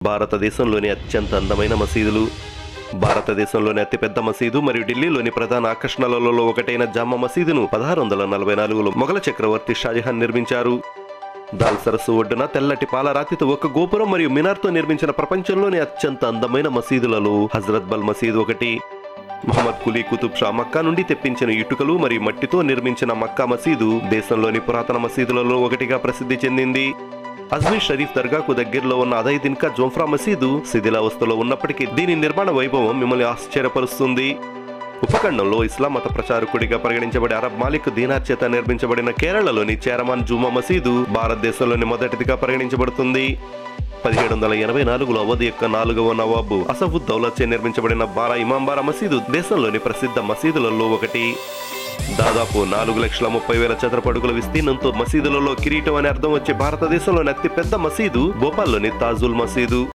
భారతదేశంలోని అత్యంత అందమైన మసీదులు భారతదేశంలోని అతిపెద్ద మసీదు మరియు ఢిల్లీలోని ప్రధాన ఆకర్షణలలో ఒకటైన జామా మసీదును పదహారు వందల నలభై నాలుగులో మొఘల చక్రవర్తి షాజహాన్ నిర్మించారు దాల్ సరస్సు ఒడ్డున తెల్లటి పాలరాతితో ఒక గోపురం మరియు మినార్తో నిర్మించిన ప్రపంచంలోని అత్యంత అందమైన మసీదులలో హజరత్ బల్ మసీద్ ఒకటి మహమ్మద్ కులీ కుతుబ్ షా మక్కా నుండి తెప్పించిన ఇటుకలు మరియు మట్టితో నిర్మించిన మక్కా మసీదు దేశంలోని పురాతన మసీదులలో ఒకటిగా ప్రసిద్ధి చెందింది అజ్మీర్ షరీఫ్ దర్గాకు దగ్గరలో ఉన్న అదైదిన్ కా జోంఫ్రా మసీదు శిథిలావస్థలో ఉన్నప్పటికీ దీని నిర్మాణ వైభవం మిమ్మల్ని ఆశ్చర్యపరుస్తుంది ఉపఖండంలో ఇస్లాం మత ప్రచారకుడిగా పరిగణించబడే అరబ్ మాలిక్ దీనార్ చేత నిర్మించబడిన కేరళలోని చేరమాన్ జూమా మసీదు భారతదేశంలోని మొదటిదిగా పరిగణించబడుతుంది పదిహేడు వందల ఎనభై నాలుగులో అవధి యొక్క నాలుగవ నవాబు అసఫుద్ దౌలత్ చే నిర్మించబడిన బారా ఇమాంబారా మసీదు దేశంలోని ప్రసిద్ధ మసీదులలో ఒకటి దాదాపు నాలుగు లక్షల ముప్పై వేల చదరపు అడుగుల విస్తీర్ణంతో మసీదులలో కిరీటం అనే అర్థం వచ్చే భారతదేశంలోని అతి పెద్ద మసీదు భోపాల్లోని తాజుల్ మసీదు